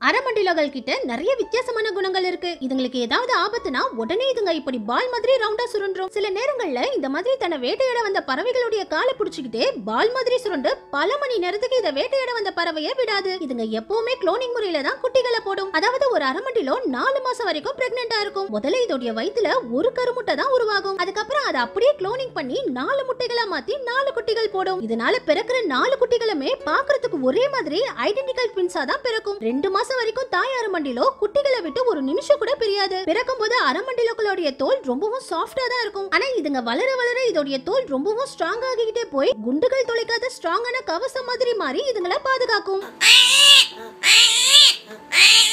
அரமண்டிலோகள் கிட்ட நிறைய வித்தியாசமான குணங்கள் இருக்கு இதுங்களுக்கு ஏதாவது ஆபத்துனா உடனே இதுங்க இப்படி பால் மாதிரி ரவுண்டா சுருண்டுரும் சில நேரங்கள்ல இந்த மாதிரி தன்னை வேட்டையாட வந்த பறவைகளுடைய காலை புடிச்சுக்கிட்டே பால் மாதிரி சுருண்டு பல மணி நேரத்துக்கு இதை வேட்டையாட வந்த பறவையை விடாது இதுங்க எப்பவுமே குளோனிங் முறையில தான் குட்டிகளை போடும் அதாவது ஒரு அரமண்டிலோ நாலு மாசம் வரைக்கும் பிரெக்னெண்டா இருக்கும் முதல்ல இதோடைய வயித்துல ஒரு கருமுட்டை தான் உருவாகும் அதுக்கப்புறம் அதை அப்படியே குளோனிங் பண்ணி நாலு முட்டைகளா மாத்தி நாலு குட்டிகள் போடும் இதனால பிறக்கிற நாலு குட்டிகளுமே பாக்குறதுக்கு ஒரே மாதிரி ஐடென்டிக்கல் ட்வின்ஸா தான் பிறக்கும் ரெண்டு மாசம் வரைக்கும் தாய் அரமண்டிலோ குட்டிகளை விட்டு ஒரு நிமிஷம் கூட பிரியாது பிறக்கும் போது அரமண்டிலோக்களுடைய தோல் ரொம்பவும் சாஃப்டா தான் இருக்கும் ஆனா இதுங்க வளர வளர இதோடைய தோல் ரொம்பவும் ஸ்ட்ராங் ஆகிக்கிட்டே போய் குண்டுகள் துளைக்காத ஸ்ட்ராங்கான கவசம் மாதிரி மாறி இதுங்களை பாதுகாக்கும்